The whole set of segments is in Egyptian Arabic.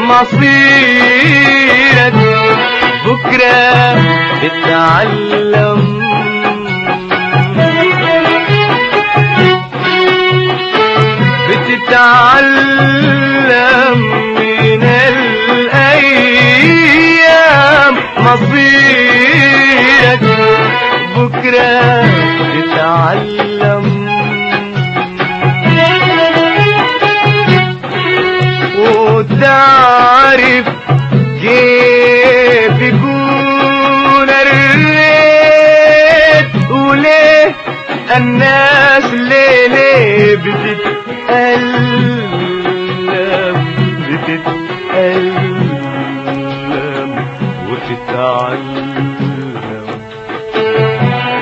مصيرك بكرة تتعلم بتتعلم من الأيام مصيرك بكرة تتعلم وتعرف كيف يكون الريت وليه الناس ليه ليه بتتألم بتتألم وتتعلم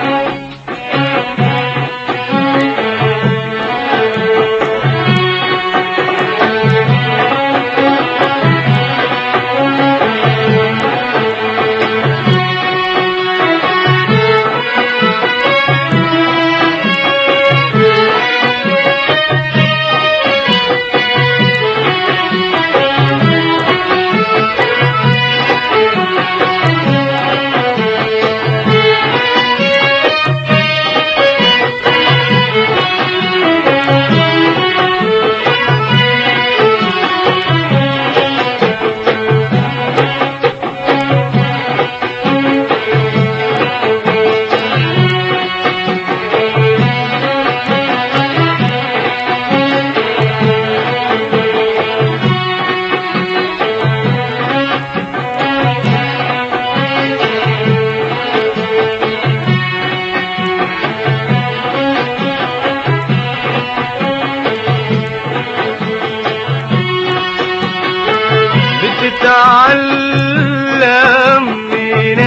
بتتعلم من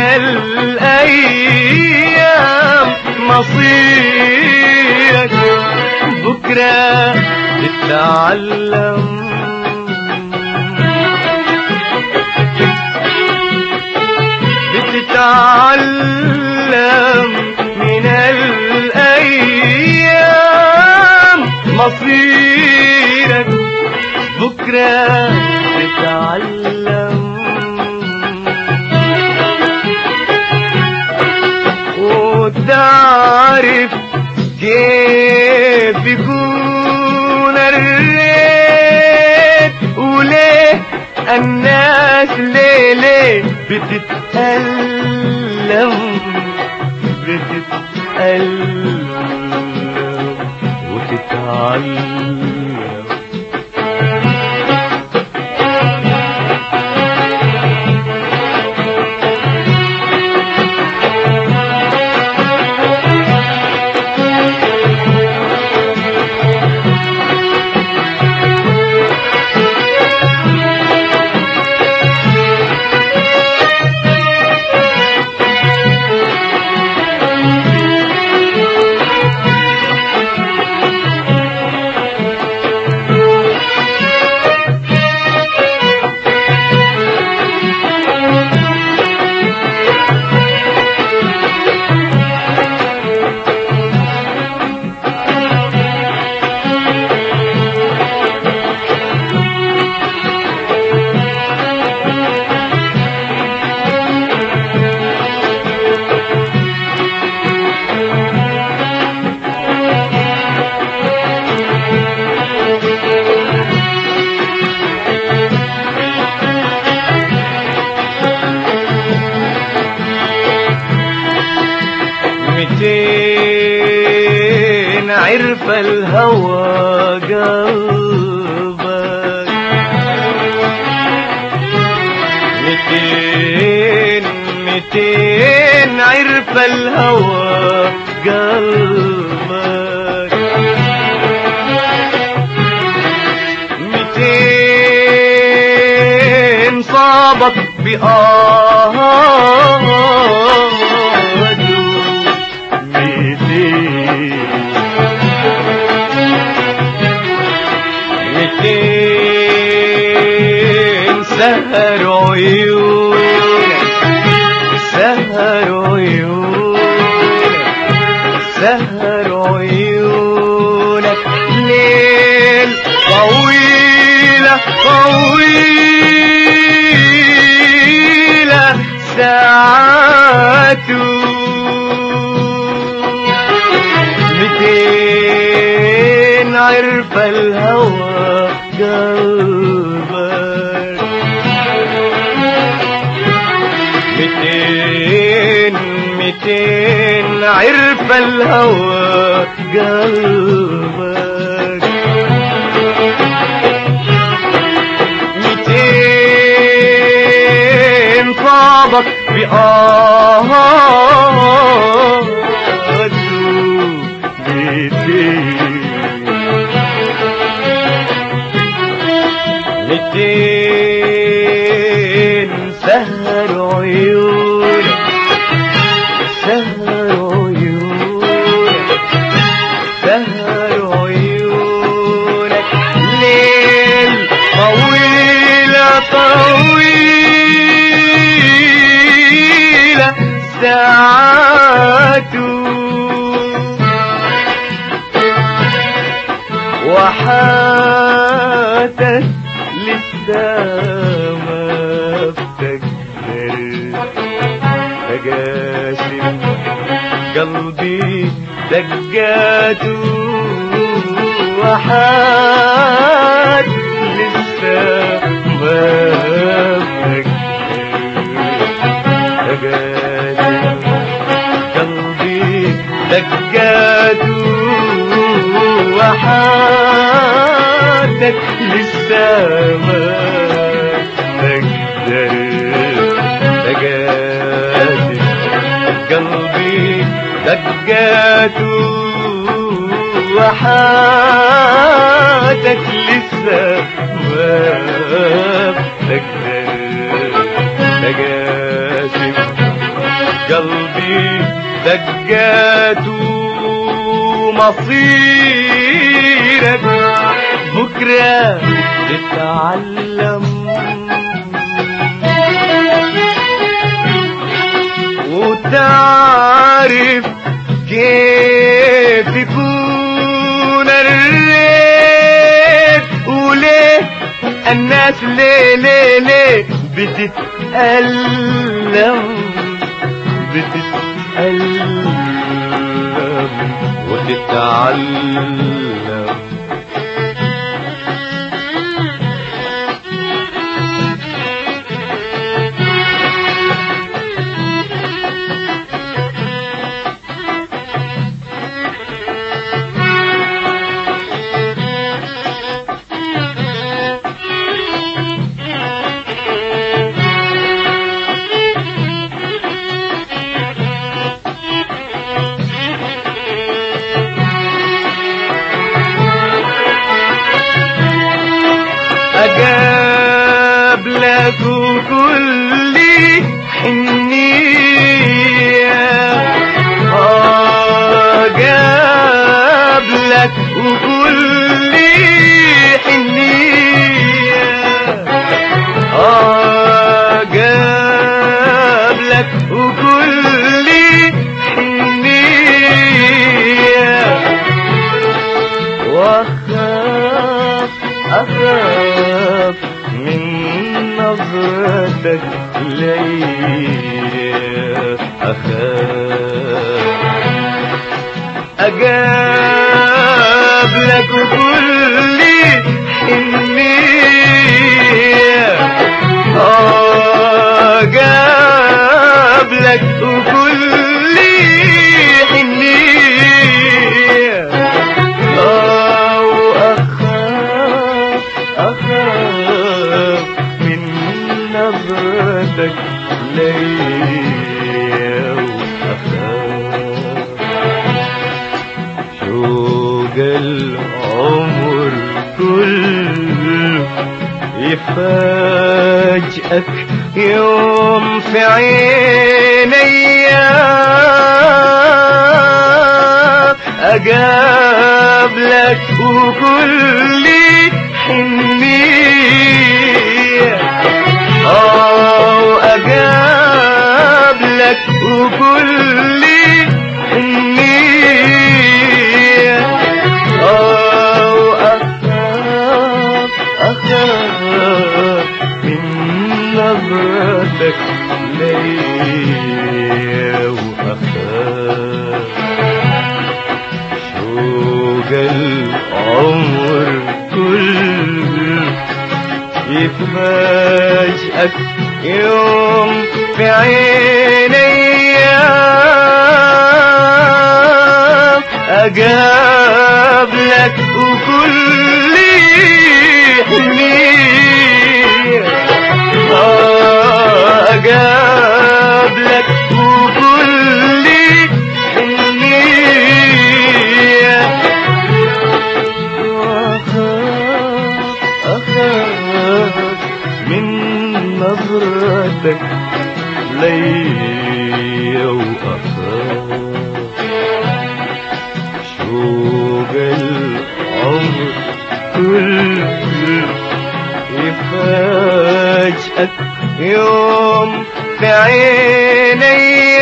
الأيام مصيرك بكرة تتعلم بتتعلم من الأيام مصيرك بكرة تتعلم وتعرف كيف يكون الريت وليه الناس ليه ليه بتتألم بتتألم وتتعلم ميتين عرف الهوى قلبك ميتين ميتين عرف الهوى قلبك ميتين صابك بآه ميتين ميتين سهر عيونك سهر عيونك سهر عيونك ليل طويلة طويلة عرف الهوى قلبك ميتين ميتين عرف الهوى قلبك ميتين صابك بآه ميتين ميتين سهر عيونك سهر عيونك سهر عيونك ليل طويلة طويلة ساعاته وحاتك لسه ما بتقدر تقاسم قلبي دقاته وحات لسه ما بتقدر تقاسم قلبي دقاته وحاتك لسه ما تقدر تقاسم قلبي دقاته وحاتك لسه ما تقدر تقاسم قلبي دقاته مصيرك بكرة تتعلم وتعرف كيف يكون الريت وليه الناس ليه ليه ليه بتتألم بتتألم وتتعلم أقابلك كل حنية أقابلك وكل حنية أقابلك وكل حنية واخاف اخاف من نظرتك لي اخاف اقابلك كل حنية اقابلك كل حنية أو أخاف أخاف من نظرتك لي أخاف شوق العمر كله يفاجئك يوم في عيني أقابلك وكل حنية أو أقابلك وكل حنية أو أخاف أخاف من نظرتك لي وأخاف شوق العمر أفاجئك يوم في عيني أقابلك وكل حنية آه، أقابلك وكل حنية وأخاف أخاف من نظرتك لي وأخاف شوق العمر كله يفاجئك يوم في عيني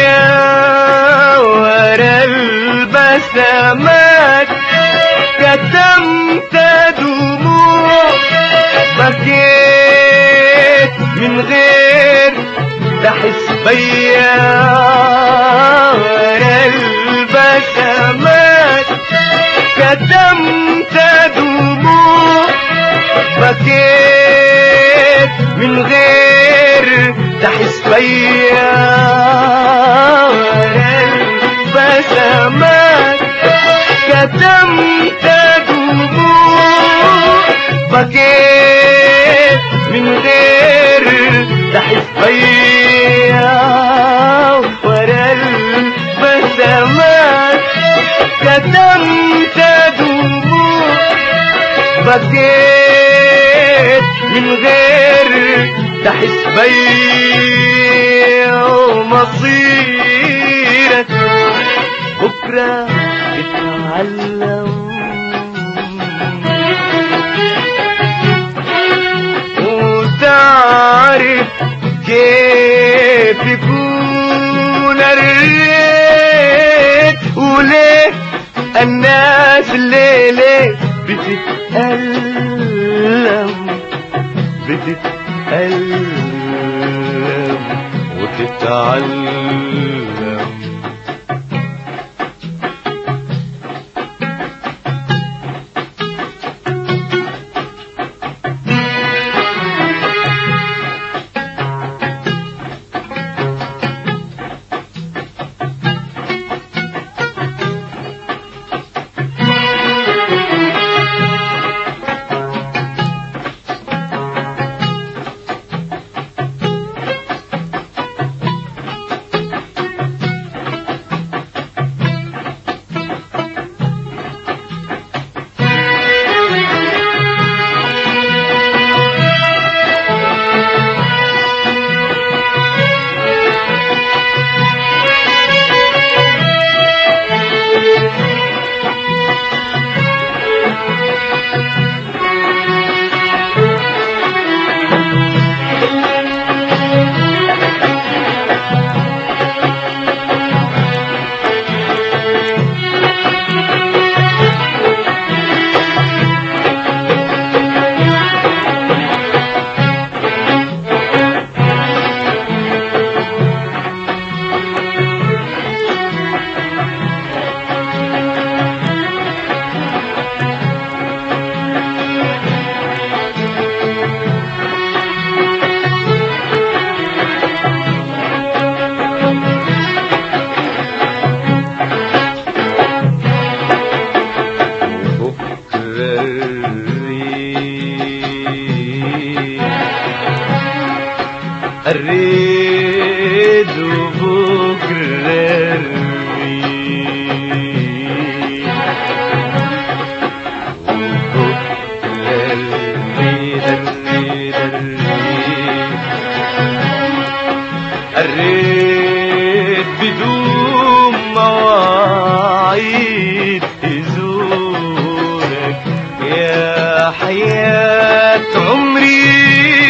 ورا البسمات كتمت دموع بكيت من غير تحس بيا ورا البسمات كتمت دموع بكيت من غير تحس بيا ورا البسمات كتمت دموع بكيت من غير تحس بيا ورا البسمات كتمت دموع بكيت من غير تحس بيا ومصيرك بكرة تتعلم وتعرف كيف يكون الريت وليه الناس الليلة بتتألم بتتألم وتتعلم بكرة الريح الريد وبكرة الريح وبكرة الريد الريد الريد الريت بدون مواعيد يزورك يا حياة عمري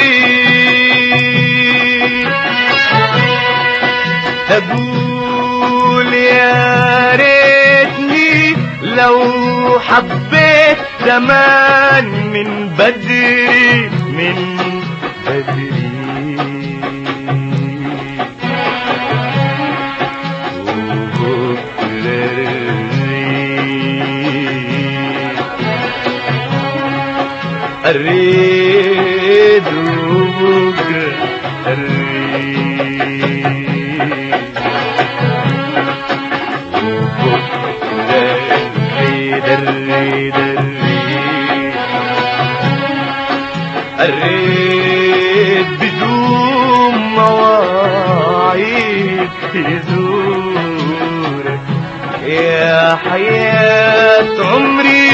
تقول يا ريتني لو حبيت زمان من بدري من بدري الريد بكرة الريد الريد الريد الريد الريد بدون مواعيد يزورك يا حياة عمري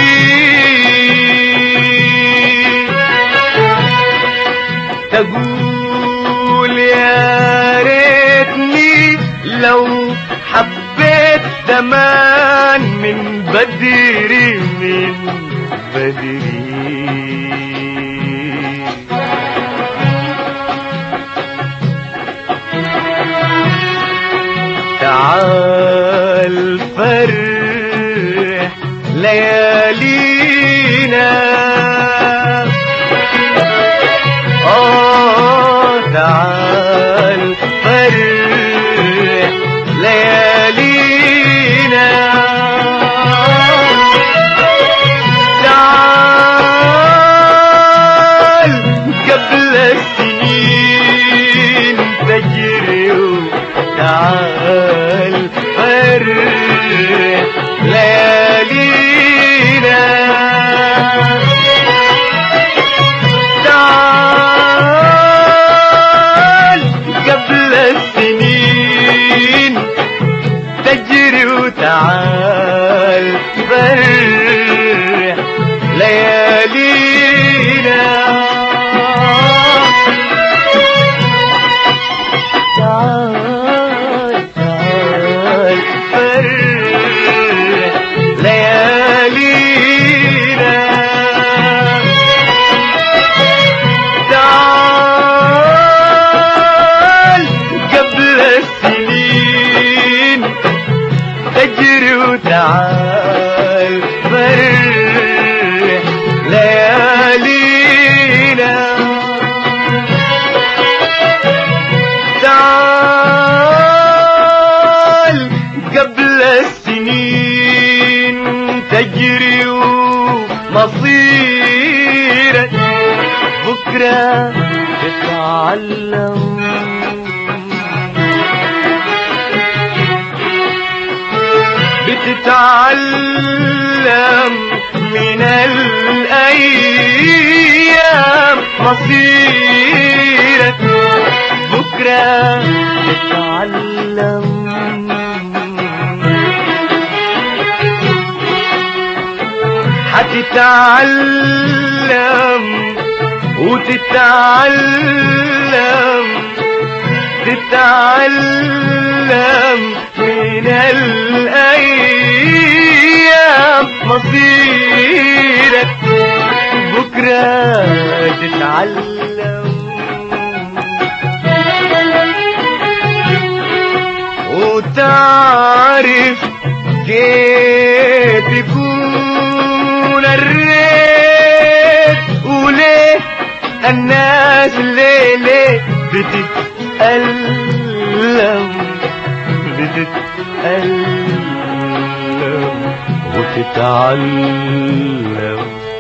تقول يا ريتني لو حبيت زمان من بدري من بدري تعال فرح ليالينا آه تعال فرح ليالينا تعال قبل السنين تجري تعال فرح ليالينا تعال قبل السنين تجري وتعال فرح ليالينا تعال تعال فرح ليالينا تعال قبل السنين تجري وتعال فرح ليالينا تعال قبل السنين تجري ومصيرك بكرة تتعلم بتتعلم من الأيام مصيرك بكرة تتعلم حتتعلم وتتعلم تتعلم من الأيام مصيرك بكرة تتعلم وتعرف كيف يكون الريت وليه الناس ليه ليه بتتألم بتتألم وتتعلم